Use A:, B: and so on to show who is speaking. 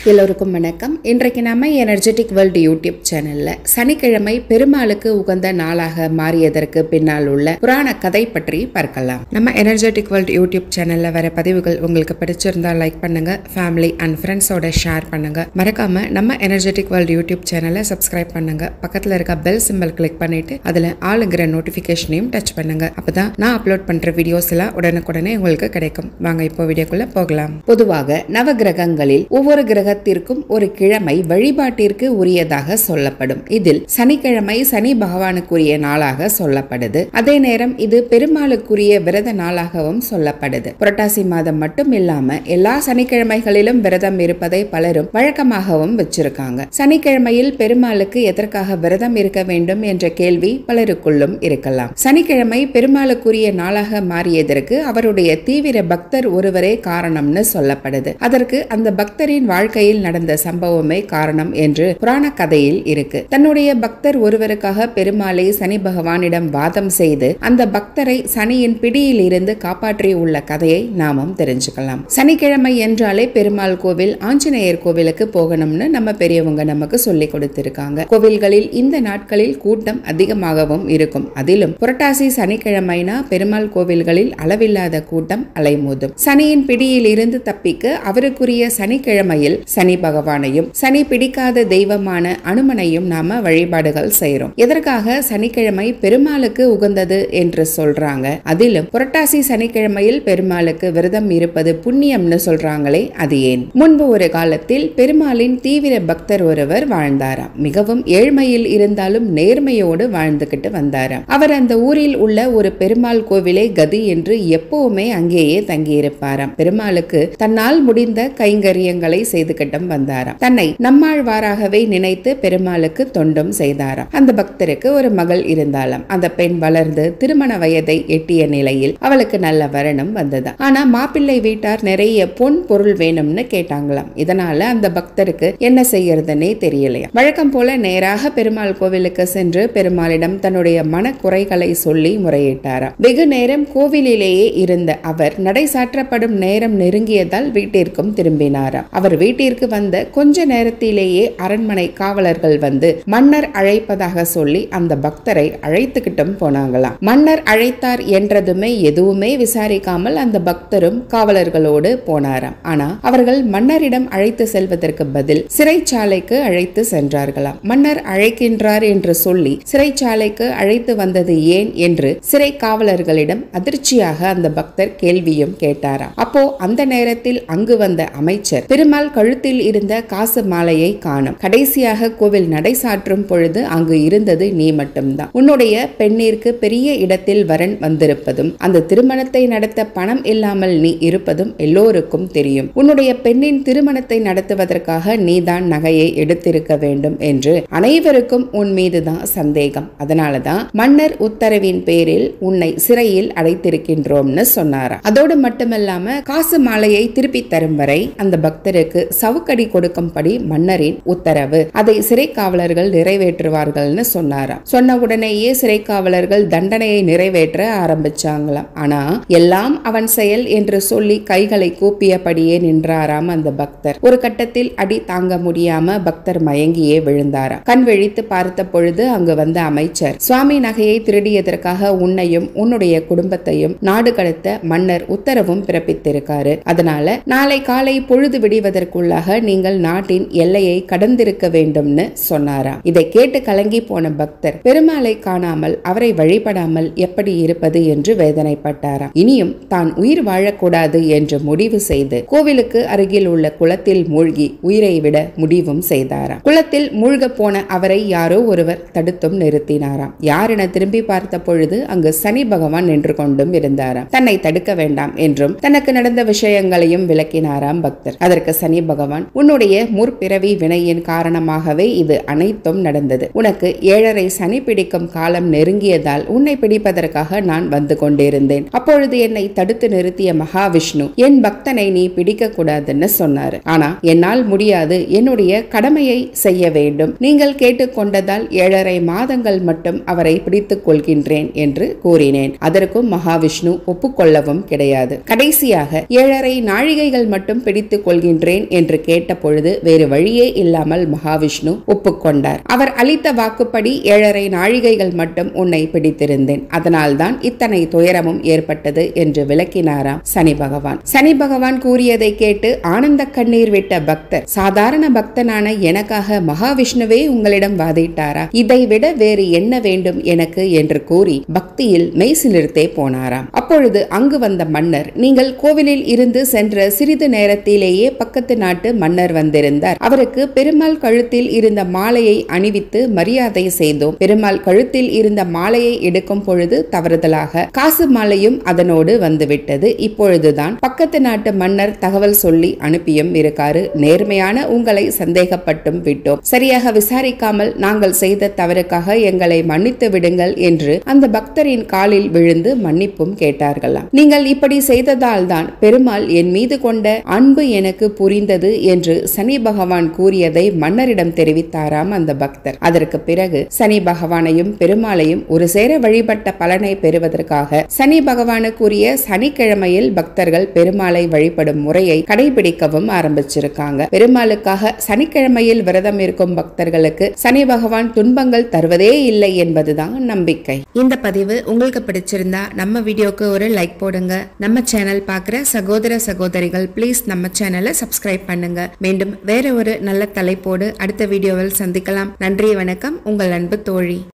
A: எல்லோருக்கும் வணக்கம் இன்றைக்கு நம்ம எனர்ஜெட்டிக் வேர்ல்டு யூடியூப் சேனல்ல சனிக்கிழமை பெருமாளுக்கு உகந்த நாளாக மாறியதற்கு பின்னால் உள்ள புராண கதை பற்றி பார்க்கலாம் நம்ம எனர்ஜெட்டிக் வேர்ல்டு யூடியூப் சேனல்ல வர பதிவுகள் உங்களுக்கு பிடிச்சிருந்தா லைக் பண்ணுங்க ஃபேமிலி அண்ட் ஃப்ரெண்ட்ஸோட ஷேர் பண்ணுங்க மறக்காம நம்ம எனர்ஜெட்டிக் வேர்ல்டு யூடியூப் சேனலை சப்ஸ்கிரைப் பண்ணுங்க பக்கத்துல இருக்க பெல் சிம்பல் கிளிக் பண்ணிட்டு அதுல ஆளுங்கிற நோட்டிபிகேஷனையும் டச் பண்ணுங்க அப்பதான் நான் அப்லோட் பண்ற வீடியோஸ் எல்லாம் உடனுக்குடனே உங்களுக்கு கிடைக்கும் வாங்க இப்போ வீடியோக்குள்ள போகலாம் பொதுவாக நவ கிரகங்களில் ஒவ்வொரு கிரகத்திற்கும் ஒரு கிழமை வழிபாட்டிற்கு உரியதாக சொல்லப்படும் இதில் சனிக்கிழமை சனி பகவானுக்குரிய நாளாக சொல்லப்படுது அதே நேரம் இது பெருமாளுக்குரிய விரத நாளாகவும் சொல்லப்படுது புரட்டாசி மாதம் மட்டும் இல்லாம எல்லா சனிக்கிழமைகளிலும் விரதம் இருப்பதை பலரும் வழக்கமாகவும் வச்சிருக்காங்க சனிக்கிழமையில் பெருமாளுக்கு எதற்காக விரதம் இருக்க வேண்டும் என்ற கேள்வி பலருக்குள்ளும் இருக்கலாம் சனிக்கிழமை பெருமாளுக்குரிய நாளாக மாறியதற்கு அவருடைய தீவிர பக்தர் ஒருவரே காரணம்னு சொல்லப்படுது அதற்கு அந்த பக்தரின் வாழ்க்கையில் நடந்த சம்பவமே காரணம் என்று புராண கதையில் இருக்கு தன்னுடைய பக்தர் ஒருவருக்காக பெருமாளை சனி பகவானிடம் வாதம் செய்து அந்த பக்தரை சனியின் பிடியில் இருந்து காப்பாற்றி உள்ள கதையை நாமும் தெரிஞ்சுக்கலாம் சனிக்கிழமை என்றாலே பெருமாள் கோவில் ஆஞ்சநேயர் கோவிலுக்கு போகணும்னு நம்ம பெரியவங்க நமக்கு சொல்லி கொடுத்திருக்காங்க கோவில்களில் இந்த நாட்களில் கூட்டம் அதிகமாகவும் இருக்கும் அதிலும் புரட்டாசி சனிக்கிழமைனா பெருமாள் கோவில்களில் அளவில்லாத கூட்டம் அலைமோதும் சனியின் பிடியில் இருந்து தப்பிக்க அவருக்குரிய சனிக்கிழமையில் சனி பகவானையும் சனி பிடிக்காத தெய்வமான அனுமனையும் நாம வழிபாடுகள் செய்யறோம் எதற்காக சனிக்கிழமை பெருமாளுக்கு உகந்தது என்று சொல்றாங்க அதிலும் புரட்டாசி சனிக்கிழமையில் பெருமாளுக்கு விரதம் இருப்பது புண்ணியம்னு சொல்றாங்களே அது ஏன் முன்பு ஒரு காலத்தில் பெருமாளின் தீவிர பக்தர் ஒருவர் வாழ்ந்தாராம் மிகவும் ஏழ்மையில் இருந்தாலும் நேர்மையோடு வாழ்ந்துகிட்டு வந்தாராம் அவர் அந்த ஊரில் உள்ள ஒரு பெருமாள் கோவிலை கதி என்று எப்பவுமே அங்கேயே தங்கியிருப்பாராம் பெருமாளுக்கு தன்னால் முடிந்த கைங்கரியங்களை செய்துகிட்டும் வந்தாராம் தன்னை நம்மாழ்வாராகவே நினைத்து பெருமாளுக்கு தொண்டும் செய்தாராம் அந்த பக்தருக்கு ஒரு மகள் இருந்தாலாம் அந்த பெண் வளர்ந்து திருமண வயதை எட்டிய நிலையில் அவளுக்கு நல்ல வரணும் வந்தது ஆனா மாப்பிள்ளை வீட்டார் நிறைய பொன் பொருள் வேணும்னு கேட்டாங்களாம் இதனால அந்த பக்தருக்கு என்ன செய்யறதுன்னே தெரியலையா வழக்கம் போல நேராக பெருமாள் கோவிலுக்கு சென்று பெருமாளிடம் தன்னுடைய மனக்குறைகளை சொல்லி முறையிட்டாராம் வெகு நேரம் கோவிலிலேயே இருந்த அவர் நடை சாற்றப்படும் நேரம் நெருங்கியதால் வீட்டிற்கும் திரும்பினாராம் அவர் வீட்டிற்கு வந்த கொஞ்ச நேரத்திலேயே அரண்மனை காவலர்கள் வந்து மன்னர் அழைப்பதாக சொல்லி அந்த பக்தரை அழைத்துக்கிட்டும் போனாங்களாம் மன்னர் அழைத்தார் என்றதுமே எதுவுமே விசாரிக்காமல் அந்த பக்தரும் காவலர்களோடு போனாராம் ஆனா அவர்கள் மன்னரிடம் அழைத்து செல்வதற்கு பதில் சிறைச்சாலைக்கு அழைத்து சென்றார்களாம் மன்னர் அழைக்கின்றார் என்று சொல்லி சிறைச்சாலைக்கு அழைத்து வந்தது ஏன் என்று சிறை காவலர்களிடம் அதிர்ச்சியாக அந்த பக்தர் கேள்வியும் கேட்டாராம் அப்போ அந்த நேரத்தில் அங்கு வந்த அமைச்சர் பெருமாள் கழுத்தில் இருந்த காசு மாலையை காணும் கடைசியாக கோவில் நடை சாற்றும் பொழுது அங்கு இருந்தது நீ மட்டும்தான் உன்னுடைய பெண்ணிற்கு பெரிய இடத்தில் வரன் வந்திருப்பதும் அந்த திருமணத்தை நடத்த பணம் இல்லாமல் நீ இருப்பதும் எல்லோருக்கும் தெரியும் உன்னுடைய பெண்ணின் திருமணத்தை நடத்துவதற்காக நீதான் நகையை எடுத்திருக்க வேண்டும் என்று அனைவருக்கும் உன் மீதுதான் சந்தேகம் அதனாலதான் மன்னர் உத்தரவின் பேரில் உன்னை சிறையில் அடைத்திருக்கின்றோம்னு சொன்னாரா அதோடு மட்டுமல்லாம காசு மாலையை திருப்பி தரும் வரை அந்த பக்தருக்கு சவுக்கடி கொடுக்கும்படி மன்னரின் உத்தரவு அதை சிறை காவலர்கள் நிறைவேற்றுவார்கள்னு சொன்னாராம் சொன்ன உடனேயே சிறை காவலர்கள் தண்டனையை நிறைவேற்ற ஆரம்பிச்சாங்களாம் ஆனா எல்லாம் அவன் செயல் என்று சொல்லி கைகளை கூப்பியபடியே நின்றாராம் அந்த பக்தர் ஒரு கட்டத்தில் அடி தாங்க முடியாம பக்தர் மயங்கியே விழுந்தாராம் கண் விழித்து பார்த்த பொழுது அங்கு வந்த அமைச்சர் சுவாமி நகையை திருடியதற்காக உன்னையும் உன்னுடைய குடும்பத்தையும் நாடு கடத்த மன்னர் உத்தரவும் பிறப்பித்திருக்காரு அதனால நாளை காலை பொழுது விடிவதற்குள்ளாக நீங்கள் நாட்டின் எல்லையை கடந்திருக்க வேண்டும்னு சொன்னாராம் இதை கேட்டு கலங்கி போன பக்தர் பெருமாளை காணாமல் அவரை வழிபடாமல் எப்படி இருப்பது என்று வேதனைப்பட்டாராம் இனியும் தான் உயிர் வாழக்கூடாது என்று முடிவு செய்து கோவிலுக்கு அருகில் உள்ள குளத்தில் மூழ்கி உயிரை விட முடிவும் செய்தாராம் குளத்தில் மூழ்க போன அவரை யாரோ ஒருவர் தடுத்தும் நிறுத்தினாராம் யாரென திரும்பி பார்த்த பொழுது அங்கு சனி பகவான் நின்று கொண்டும் இருந்தாராம் தன்னை தடுக்க வேண்டாம் என்றும் தனக்கு நடந்த விஷயங்களையும் விளக்கினாராம் பக்தர் அதற்கு சனி பகவான் உன்னுடைய முற்பிறவி வினையின் காரணமாகவே இது அனைத்தும் நடந்தது உனக்கு ஏழரை சனி பிடிக்கும் காலம் நெருங்கியதால் உன்னை பிடிப்பதற்காக நான் வந்து கொண்டிருந்தேன் அப்பொழுது என்னை தடுத்து நிறுத்திய மகாவிஷ்ணு என் பக்தனை நீ பிடிக்க கூடாதுன்னு சொன்னாரு ஆனா என்னால் முடியாது என்னுடைய கடமையை செய்ய வேண்டும் நீங்கள் கேட்டுக்கொண்டதால் ஏழரை மாதங்கள் மட்டும் அவரை பிடித்துக் கொள்கின்றேன் என்று கூறினேன் அதற்கும் மகாவிஷ்ணு ஒப்புக்கொள்ளவும் கிடையாது கடைசியாக ஏழரை நாழிகைகள் மட்டும் பிடித்துக் கொள்கின்றேன் என்று என்று கேட்ட பொழுது வேறு வழியே இல்லாமல் மகாவிஷ்ணு ஒப்புக்கொண்டார் அவர் அளித்த வாக்குப்படி ஏழரை நாழிகைகள் மட்டும் உன்னை பிடித்திருந்தேன் அதனால்தான் இத்தனை துயரமும் ஏற்பட்டது என்று விளக்கினாராம் சனி பகவான் சனி பகவான் கூறியதை கேட்டு ஆனந்த கண்ணீர் விட்ட பக்தர் சாதாரண பக்தனான எனக்காக மகாவிஷ்ணுவே உங்களிடம் வாதிட்டாரா இதை விட வேறு என்ன வேண்டும் எனக்கு என்று கூறி பக்தியில் மெய்சிலிருத்தே போனாராம் அப்பொழுது அங்கு வந்த மன்னர் நீங்கள் கோவிலில் இருந்து சென்ற சிறிது நேரத்திலேயே பக்கத்து நாட்டு மன்னர் வந்திருந்தார் அவருக்கு பெருமாள் கழுத்தில் இருந்த மாலையை அணிவித்து மரியாதை செய்தோம் பெருமாள் கழுத்தில் இருந்த மாலையை எடுக்கும் பொழுது தவறுதலாக காசு மாலையும் அதனோடு வந்துவிட்டது இப்பொழுதுதான் பக்கத்து நாட்டு மன்னர் தகவல் சொல்லி அனுப்பியும் இருக்காரு நேர்மையான உங்களை சந்தேகப்பட்டும் விட்டோம் சரியாக விசாரிக்காமல் நாங்கள் செய்த தவறுக்காக எங்களை மன்னித்து விடுங்கள் என்று அந்த பக்தரின் காலில் விழுந்து மன்னிப்பும் கேட்டார்களாம் நீங்கள் இப்படி செய்ததால் தான் பெருமாள் என் மீது கொண்ட அன்பு எனக்கு புரிந்தது என்று சனி பகவான் கூறியதை மன்னரிடம் தெரிவித்தாராம் அந்த பக்தர் அதற்கு பிறகு சனி பகவானையும் பெருமாளையும் ஒரு சேர வழிபட்ட பலனை பெறுவதற்காக சனி பகவானுக்குரிய சனிக்கிழமையில் பக்தர்கள் பெருமாளை வழிபடும் முறையை கடைபிடிக்கவும் ஆரம்பிச்சிருக்காங்க பெருமாளுக்காக சனிக்கிழமையில் விரதம் இருக்கும் பக்தர்களுக்கு சனி பகவான் துன்பங்கள் தருவதே இல்லை என்பதுதான் நம்பிக்கை இந்த பதிவு உங்களுக்கு பிடிச்சிருந்தா நம்ம வீடியோக்கு ஒரு லைக் போடுங்க நம்ம சேனல் பார்க்குற சகோதர சகோதரிகள் ப்ளீஸ் நம்ம சேனலை சப்ஸ்கிரைப் பண்ணுங்க மீண்டும் வேற ஒரு நல்ல தலைப்போடு அடுத்த வீடியோவில் சந்திக்கலாம் நன்றி வணக்கம் உங்கள் அன்பு தோழி